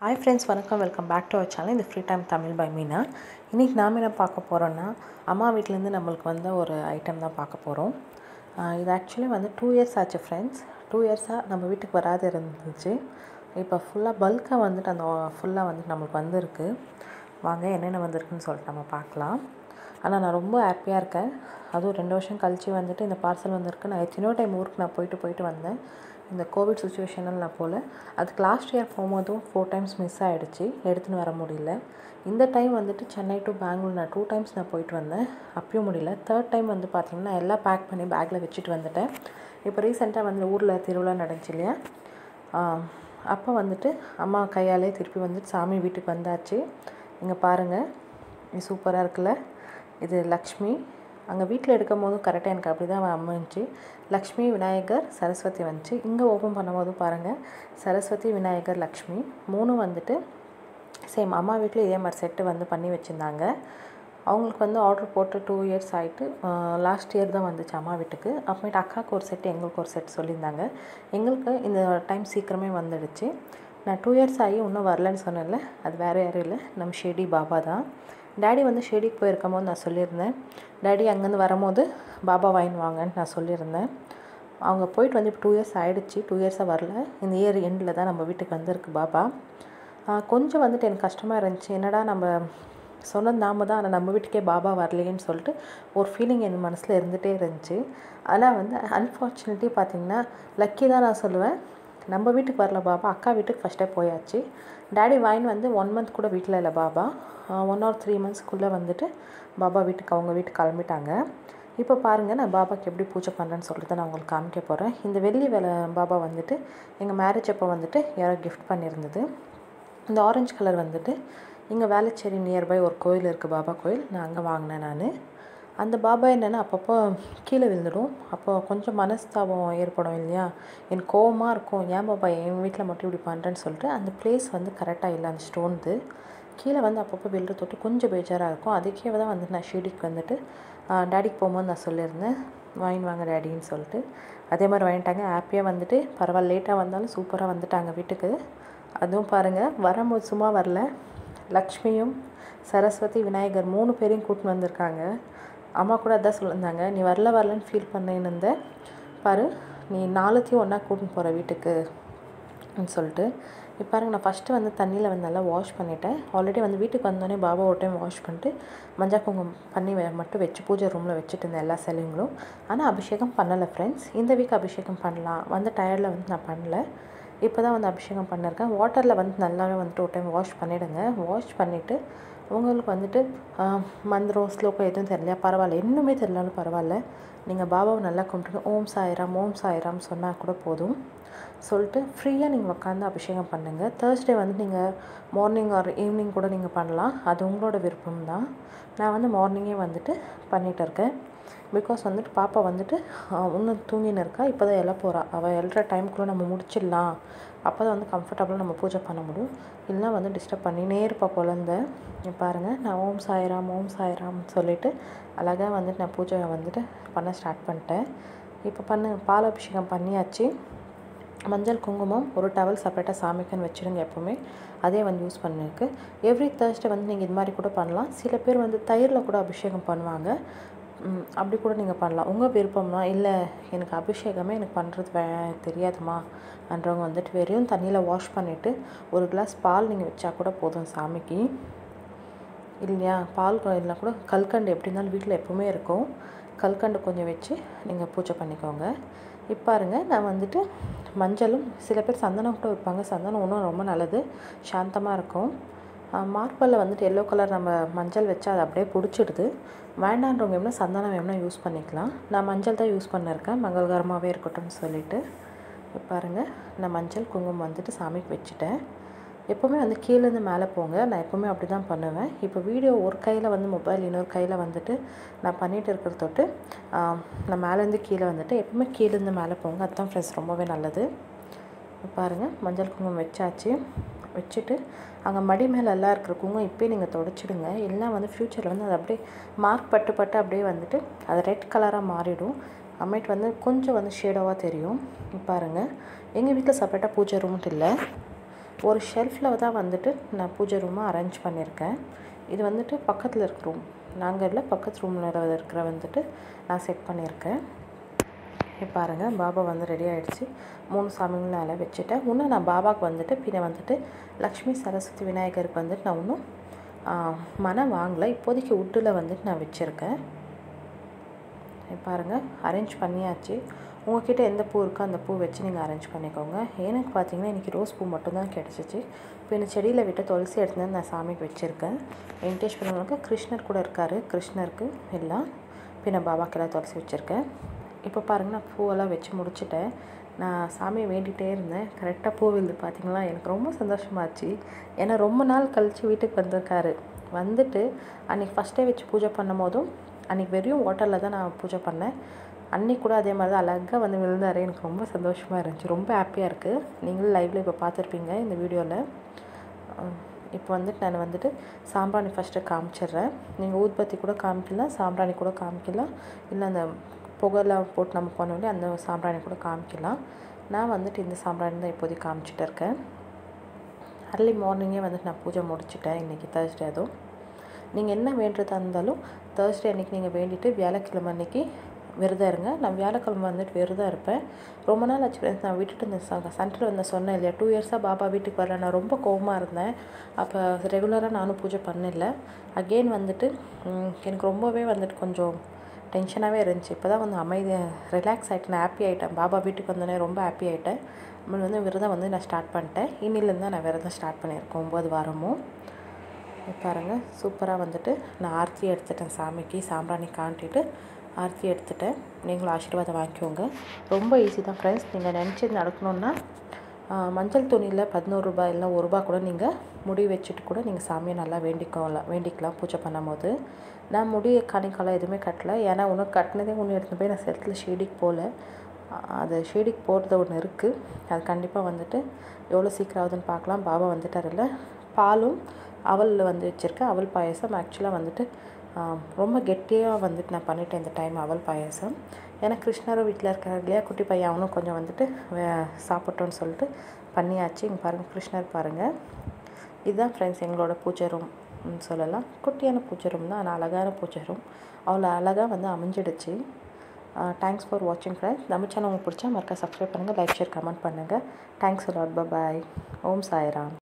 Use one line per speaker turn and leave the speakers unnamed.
hi friends வணக்கம் welcome back to our channel இந்த free time Tamil by Meena இன்றைக்கி நாம் என்ன பார்க்க போகிறோன்னா அம்மா வீட்டிலேருந்து நம்மளுக்கு வந்த ஒரு ஐட்டம் தான் பார்க்க போகிறோம் இது ஆக்சுவலி வந்து டூ இயர்ஸ் ஆச்சு ஃப்ரெண்ட்ஸ் டூ இயர்ஸாக நம்ம வீட்டுக்கு வராது இருந்துச்சு இப்போ ஃபுல்லாக பல்காக வந்துட்டு அந்த ஃபுல்லாக வந்துட்டு நம்மளுக்கு வந்திருக்கு வாங்க என்னென்ன வந்திருக்குன்னு சொல்லிட்டு நம்ம பார்க்கலாம் ஆனால் நான் ரொம்ப ஹாப்பியாக இருக்கேன் அதுவும் ரெண்டு வருஷம் கழித்து வந்துட்டு இந்த பார்சல் வந்திருக்கு நான் எத்தனையோ டைம் ஊருக்கு நான் போயிட்டு போயிட்டு வந்தேன் இந்த கோவிட் சுச்சுவேஷனில் நான் போல் அதுக்கு லாஸ்ட் இயர் போகும்போதும் ஃபோர் டைம்ஸ் மிஸ் ஆகிடுச்சு எடுத்துன்னு வர முடியல இந்த டைம் வந்துட்டு சென்னை டு பெங்களூர் நான் டூ டைம்ஸ் நான் போயிட்டு வந்தேன் அப்பயும் முடியல தேர்ட் டைம் வந்து பார்த்திங்கன்னா எல்லாம் பேக் பண்ணி பேக்கில் வச்சுட்டு வந்துட்டேன் இப்போ ரீசெண்டாக வந்து ஊரில் திருவிழா நடந்துச்சு இல்லையா அப்போ வந்துட்டு அம்மா கையாலே திருப்பி வந்துட்டு சாமி வீட்டுக்கு வந்தாச்சு இங்கே பாருங்கள் இது சூப்பராக இருக்குல்ல இது லக்ஷ்மி அங்கே வீட்டில் எடுக்கும் போதும் கரெக்டாக எனக்கு அப்படி தான் அமைஞ்சி லக்ஷ்மி விநாயகர் சரஸ்வதி வந்துச்சு இங்கே ஓப்பன் பண்ணும்போதும் பாருங்கள் சரஸ்வதி விநாயகர் லக்ஷ்மி மூணும் வந்துட்டு சேம் அம்மா வீட்டில் இதே மாதிரி செட்டு வந்து பண்ணி வச்சுருந்தாங்க அவங்களுக்கு வந்து ஆர்டர் போட்டு டூ இயர்ஸ் ஆகிட்டு லாஸ்ட் இயர் தான் வந்துச்சு அம்மா வீட்டுக்கு அப்புறமேட்டு அக்காவுக்கு ஒரு செட்டு எங்களுக்கு ஒரு செட் சொல்லியிருந்தாங்க எங்களுக்கு இந்த டைம் சீக்கிரமே வந்துடுச்சு நான் டூ இயர்ஸ் ஆகி இன்னும் வரலன்னு சொன்னேன்ல அது வேறு யாரும் இல்லை நம்ம ஷெடி பாபா தான் டேடி வந்து ஷெடிக்கு போயிருக்கும் போது நான் சொல்லியிருந்தேன் டேடி அங்கேருந்து வரும்போது பாபா வாங்கி வாங்கன்னு நான் சொல்லியிருந்தேன் அவங்க போயிட்டு வந்து இப்போ டூ இயர்ஸ் ஆகிடுச்சு டூ இயர்ஸாக வரல இந்த இயர் எண்டில் தான் நம்ம வீட்டுக்கு வந்திருக்கு பாபா கொஞ்சம் வந்துட்டு எனக்கு கஷ்டமாக இருந்துச்சு என்னடா நம்ம சொன்னது நாம தான் ஆனால் நம்ம வீட்டுக்கே பாபா வரலையேன்னு சொல்லிட்டு ஒரு ஃபீலிங் என் மனசில் இருந்துகிட்டே இருந்துச்சு ஆனால் வந்து அன்ஃபார்ச்சுனேட்லி பார்த்திங்கன்னா லக்கி தான் நான் சொல்லுவேன் நம்ம வீட்டுக்கு வரல பாபா அக்கா வீட்டுக்கு ஃபஸ்ட்டே போயாச்சு டேடி வாயின் வந்து ஒன் மந்த் கூட வீட்டில் இல்லை பாபா ஒன் ஆர் த்ரீ மந்த்ஸ்க்குள்ளே வந்துட்டு பாபா வீட்டுக்கு அவங்க வீட்டுக்கு கிளம்பிட்டாங்க இப்போ பாருங்கள் நான் பாபாக்கு எப்படி பூஜை பண்ணுறேன்னு சொல்லிட்டு நான் உங்களுக்கு காமிக்க போகிறேன் இந்த வெள்ளி வேலை பாபா வந்துட்டு எங்கள் மேரேஜ் அப்போ வந்துட்டு யாரோ கிஃப்ட் பண்ணியிருந்தது இந்த ஆரஞ்சு கலர் வந்துட்டு இங்கே வேளச்சேரி நியர்பை ஒரு கோயில் இருக்குது பாபா கோயில் நான் அங்கே வாங்கினேன் நான் அந்த பாபா என்னென்னா அப்பப்போ கீழே விழுந்துடும் அப்போ கொஞ்சம் மனஸ்தாபம் ஏற்படும் இல்லையா எனக்கு கோவமாக இருக்கும் ஏன் பாபா என் வீட்டில் மட்டும் இப்படி பண்ணுறேன்னு சொல்லிட்டு அந்த பிளேஸ் வந்து கரெக்டாக இல்லை அந்த ஸ்டோன்து கீழே வந்து அப்பப்போ விழுற தொட்டு கொஞ்சம் பேஜாராக இருக்கும் அதுக்கே தான் வந்து நான் ஷீடிக்கு வந்துட்டு டேடிக்கு போகும்போது நான் சொல்லியிருந்தேன் வாங்கின்னு வாங்க டேடின்னு சொல்லிட்டு அதே மாதிரி வாங்கிட்டாங்க ஹாப்பியாக வந்துட்டு பரவாயில்ல லேட்டாக வந்தாலும் சூப்பராக வந்துட்டாங்க வீட்டுக்கு அதுவும் பாருங்கள் வரும்போது சும்மா வரல லக்ஷ்மியும் சரஸ்வதி விநாயகர் மூணு பேரையும் கூட்டின்னு வந்திருக்காங்க அம்மா கூட அதான் சொல்லியிருந்தாங்க நீ வரல வரலன்னு ஃபீல் பண்ணேன்னு இருந்தேன் பாரு நீ நாலுத்தையும் ஒன்றா கூட்டின்னு போகிற வீட்டுக்கு சொல்லிட்டு இப்போ பாருங்க நான் ஃபஸ்ட்டு வந்து தண்ணியில் வந்து நல்லா வாஷ் பண்ணிட்டேன் ஆல்ரெடி வந்து வீட்டுக்கு வந்தோடனே பாபா ஒரு டைம் வாஷ் பண்ணிட்டு மஞ்சள் குங்குமம் பண்ணி மட்டும் வச்சு பூஜை ரூமில் வச்சுட்டு இருந்தேன் எல்லா சிலைங்களும் ஆனால் அபிஷேகம் பண்ணலை ஃப்ரெண்ட்ஸ் இந்த வீக் அபிஷேகம் பண்ணலாம் வந்து டயர்டில் வந்து நான் பண்ணல இப்போ தான் வந்து அபிஷேகம் பண்ணியிருக்கேன் வாட்டரில் வந்து நல்லாவே வந்துட்டு ஒரு டைம் வாஷ் பண்ணிவிடுங்க வாஷ் பண்ணிவிட்டு உங்களுக்கு வந்துட்டு மந்திரம் ஸ்லோகம் எதுவும் தெரியலையா பரவாயில்ல இன்னுமே தெரியலாலும் பரவாயில்ல நீங்கள் பாபாவை நல்லா கும்பிட்டுங்க ஓம் சாயிராம் ஓம் சாயிராம் சொன்னால் கூட போதும் சொல்லிட்டு ஃப்ரீயாக நீங்கள் உட்காந்து அபிஷேகம் பண்ணுங்கள் தேர்ஸ்டே வந்து நீங்கள் மார்னிங் ஆர் ஈவினிங் கூட நீங்கள் பண்ணலாம் அது உங்களோட விருப்பம் தான் நான் வந்து மார்னிங்கே வந்துட்டு பண்ணிகிட்டு இருக்கேன் பிகாஸ் வந்துட்டு பாப்பா வந்துட்டு இன்னும் தூங்கின்னு இருக்கா இப்போ தான் எழ போகிறா அவள் எழுற டைமுக்குள்ளே நம்ம முடிச்சிடலாம் அப்போ தான் வந்து கம்ஃபர்டபுளாக நம்ம பூஜை பண்ண முடியும் இல்லைனா வந்து டிஸ்டர்ப் பண்ணினே இருப்பா குழந்த பாருங்கள் நான் ஓம் சாய்ராம் ஓம் சாய்ராம் சொல்லிவிட்டு அழகாக வந்துட்டு நான் பூஜை வந்துட்டு பண்ண ஸ்டார்ட் பண்ணிட்டேன் இப்போ பண்ண பால் அபிஷேகம் பண்ணியாச்சு மஞ்சள் குங்குமம் ஒரு டவல் செப்பரேட்டாக சாமிக்குன்னு வச்சுருங்க எப்போவுமே அதே வந்து யூஸ் பண்ணிருக்கு எவ்ரி தேர்ஸ்டே வந்து நீங்கள் இது மாதிரி கூட பண்ணலாம் சில பேர் வந்து தயிரில் கூட அபிஷேகம் பண்ணுவாங்க அப்படி கூட நீங்கள் பண்ணலாம் உங்கள் விருப்பம்னா இல்லை எனக்கு அபிஷேகமே எனக்கு பண்ணுறது வே தெரியாதுமா அன்றவங்க வந்துட்டு வெறும் தண்ணியில் வாஷ் பண்ணிவிட்டு ஒரு கிளாஸ் பால் நீங்கள் வச்சா கூட போதும் சாமிக்கு இல்லையா பால் இல்லைனா கூட கல்கண்டு எப்படி இருந்தாலும் வீட்டில் எப்போவுமே இருக்கும் கல்கண்டு கொஞ்சம் வச்சு நீங்கள் பூஜை பண்ணிக்கோங்க இப்போ பாருங்கள் நான் வந்துட்டு மஞ்சளும் சில பேர் சந்தனம் கூட வைப்பாங்க சந்தனம் இன்னும் ரொம்ப நல்லது சாந்தமாக இருக்கும் மார்பலில் வந்துட்டு எல்லோ கலர் நம்ம மஞ்சள் வச்சா அது அப்படியே பிடிச்சிடுது வேண்டான்றவங்க எப்படின்னா சந்தனம் வேணும்னா யூஸ் பண்ணிக்கலாம் நான் மஞ்சள் தான் யூஸ் பண்ணியிருக்கேன் மங்களகரமாகவே இருக்கட்டும்னு சொல்லிவிட்டு பாருங்கள் நான் மஞ்சள் குங்குமம் வந்துட்டு சாமிக்கு வச்சுட்டேன் எப்போவுமே வந்து கீழேருந்து மேலே போங்க நான் எப்போவுமே அப்படி தான் பண்ணுவேன் இப்போ வீடியோ ஒரு கையில் வந்து மொபைல் இன்னொரு கையில் வந்துட்டு நான் பண்ணிகிட்டு இருக்கிற தொட்டு நான் மேலேருந்து கீழே வந்துட்டு எப்போவுமே கீழேருந்து மேலே போங்க அதுதான் ஃப்ரெண்ட்ஸ் ரொம்பவே நல்லது பாருங்கள் மஞ்சள் குங்குமம் வச்சாச்சு வச்சுட்டு அங்கே மடி மேலே எல்லாம் இருக்கிற குங்குமம் இப்போயே நீங்கள் தொடச்சிடுங்க எல்லாம் வந்து ஃப்யூச்சரில் வந்து அது அப்படியே மார்க் பட்டு பட்டு அப்படியே வந்துட்டு அது ரெட் கலராக மாறிடும் அம்மைட்டு வந்து கொஞ்சம் வந்து ஷேடோவாக தெரியும் பாருங்கள் எங்கள் வீட்டில் செப்பரேட்டாக பூஜை ரூம்ட்டு இல்லை ஒரு ஷெல்ஃபில் தான் வந்துட்டு நான் பூஜை ரூமை அரேஞ்ச் பண்ணியிருக்கேன் இது வந்துட்டு பக்கத்தில் இருக்கிற ரூம் நாங்கள் இல்லை பக்கத்து ரூமில் இருக்கிற வந்துட்டு நான் செட் பண்ணியிருக்கேன் இப்போ பாருங்கள் பாபா வந்து ரெடி ஆகிடுச்சு மூணு சாமிங்களும் அதில் வச்சுட்டேன் இன்னும் நான் பாபாவுக்கு வந்துட்டு பின்ன வந்துட்டு லக்ஷ்மி சரஸ்வதி விநாயகருக்கு வந்துட்டு நான் இன்னும் மனம் வாங்கலை இப்போதைக்கு உட்டில் வந்துட்டு நான் வச்சுருக்கேன் பாருங்கள் அரேஞ்ச் பண்ணியாச்சு உங்ககிட்ட எந்த பூ இருக்கோ அந்த பூ வச்சு நீங்கள் அரேஞ்ச் பண்ணிக்கோங்க எனக்கு பார்த்தீங்கன்னா இன்றைக்கி ரோஸ் பூ மட்டும்தான் கிடச்சிச்சு இப்போ இந்த செடியில் விட்டு துளசி எடுத்து நான் சாமிக்கு வச்சுருக்கேன் வெங்கடேஸ்வரனுக்கு கிருஷ்ணர் கூட இருக்கார் கிருஷ்ணருக்கு எல்லாம் பின்ன பாபாக்கெல்லாம் துளசி வச்சுருக்கேன் இப்போ பாருங்கள் நான் பூவெல்லாம் வச்சு முடிச்சுட்டேன் நான் சாமியை வேண்டிகிட்டே இருந்தேன் கரெக்டாக பூ விழுது பார்த்தீங்களா எனக்கு ரொம்ப சந்தோஷமாச்சு ஏன்னா ரொம்ப நாள் கழித்து வீட்டுக்கு வந்திருக்காரு வந்துட்டு அன்றைக்கி ஃபஸ்ட்டே வச்சு பூஜை பண்ணும் போதும் அன்றைக்கி வெறும் ஹோட்டலில் தான் நான் பூஜை பண்ணேன் அன்றைக்கி கூட அதே மாதிரி தான் அழகாக வந்து விழுந்தார் எனக்கு ரொம்ப சந்தோஷமாக இருந்துச்சு ரொம்ப ஹாப்பியாக இருக்குது நீங்களும் லைவில் இப்போ பார்த்துருப்பீங்க இந்த வீடியோவில் இப்போ வந்துட்டு நான் வந்துட்டு சாம்பிராணி ஃபஸ்ட்டு காமிச்சிடுறேன் நீங்கள் ஊதுபத்தி கூட காமிக்கலாம் சாம்பிராணி கூட காமிக்கலாம் இல்லை அந்த புகைலாம் போட்டு நம்ம பண்ணோடனே அந்த சாம்பிராணி கூட காமிக்கலாம் நான் வந்துட்டு இந்த சாம்பிராணி தான் இப்போதைக்கு காமிச்சிட்டு இருக்கேன் அர்லி மார்னிங்கே வந்துட்டு நான் பூஜை முடிச்சிட்டேன் இன்றைக்கி தேர்ஸ்டே அதுவும் நீங்கள் என்ன வேண்டுறதா இருந்தாலும் தேர்ஸ்டே அன்றைக்கி நீங்கள் வேண்டிட்டு வியாழக்கிழமை அன்றைக்கி விரதம் இருங்க நான் வியாழக்கிழமை வந்துட்டு விரதம் இருப்பேன் ரொம்ப நாள் ஆச்சு ஃப்ரெண்ட்ஸ் நான் விட்டுட்டு இந்த சென்டரில் வந்து சொன்னேன் இல்லையா டூ இயர்ஸாக பாபா வீட்டுக்கு வரல நான் ரொம்ப கோவமாக இருந்தேன் அப்போ ரெகுலராக நானும் பூஜை பண்ணல அகெயின் வந்துட்டு எனக்கு ரொம்பவே வந்துட்டு கொஞ்சம் டென்ஷனாகவே இருந்துச்சு இப்போ தான் வந்து அமைதியாக ரிலாக்ஸ் ஆகிட்டு நான் ஹாப்பி ஆகிட்டேன் பாபா வீட்டுக்கு வந்தோடனே ரொம்ப ஹாப்பி ஆகிட்டேன் நம்ம வந்து விரதம் வந்து நான் ஸ்டார்ட் பண்ணிட்டேன் இன்னிலேருந்து தான் நான் விரதம் ஸ்டார்ட் பண்ணியிருக்கேன் ஒம்பது வாரமும் பாருங்கள் சூப்பராக வந்துட்டு நான் ஆர்த்தி எடுத்துட்டேன் சாமிக்கு சாம்பிராணி காட்டிட்டு ஆர்த்தி எடுத்துட்டேன் நீங்களும் ஆசீர்வாதம் வாங்கிக்கோங்க ரொம்ப ஈஸி தான் ஃப்ரெண்ட்ஸ் நீங்கள் நினச்சது நடக்கணுன்னா மஞ்சள் துணியில் பதினோரு ரூபாய் இல்லை ஒரு ரூபா கூட நீங்கள் முடி வச்சுட்டு கூட நீங்கள் சாமியை நல்லா வேண்டிக்கலாம் வேண்டிக்கலாம் பூஜை பண்ணும் போது நான் முடி காணிக்காலம் எதுவுமே கட்டலை ஏன்னா உனக்கு கட்டினதே ஒன்று எடுத்து போய் நான் செலத்தில் ஷேடிக்கு போகல அது ஷேடிக்கு போகிறது ஒன்று இருக்குது அது கண்டிப்பாக வந்துட்டு எவ்வளோ சீக்கிரம் ஆகுதுன்னு பார்க்கலாம் பாபா வந்துட்டார் இல்லை பாலும் அவலில் வந்து வச்சுருக்கேன் அவல் பாயசம் ஆக்சுவலாக வந்துட்டு ரொம்ப கெட்டியாக வந்துட்டு நான் பண்ணிட்டேன் இந்த டைம் அவல் பாயசம் ஏன்னா கிருஷ்ணரும் வீட்டில் இருக்கார் இல்லையா குட்டி பையன் அவனும் கொஞ்சம் வந்துட்டு சாப்பிட்டோன்னு சொல்லிட்டு பண்ணியாச்சு இங்கே பாருங்கள் கிருஷ்ணர் பாருங்கள் இதுதான் ஃப்ரெண்ட்ஸ் எங்களோட பூஜை ரூம் சொல்லலாம் குட்டியான பூஜை ரூம் தான் ஆனால் அழகான பூஜை ரூம் அவ்வளோ அழகாக வந்து அமைஞ்சிடுச்சு தேங்க்ஸ் ஃபார் வாட்சிங் ஃப்ரெண்ட்ஸ் நம்ம சேனல் உங்களுக்கு பிடிச்சா மறக்க சப்ஸ்கிரைப் பண்ணுங்கள் லைக் ஷேர் கமெண்ட் பண்ணுங்கள் thanks lot bye Om Sairam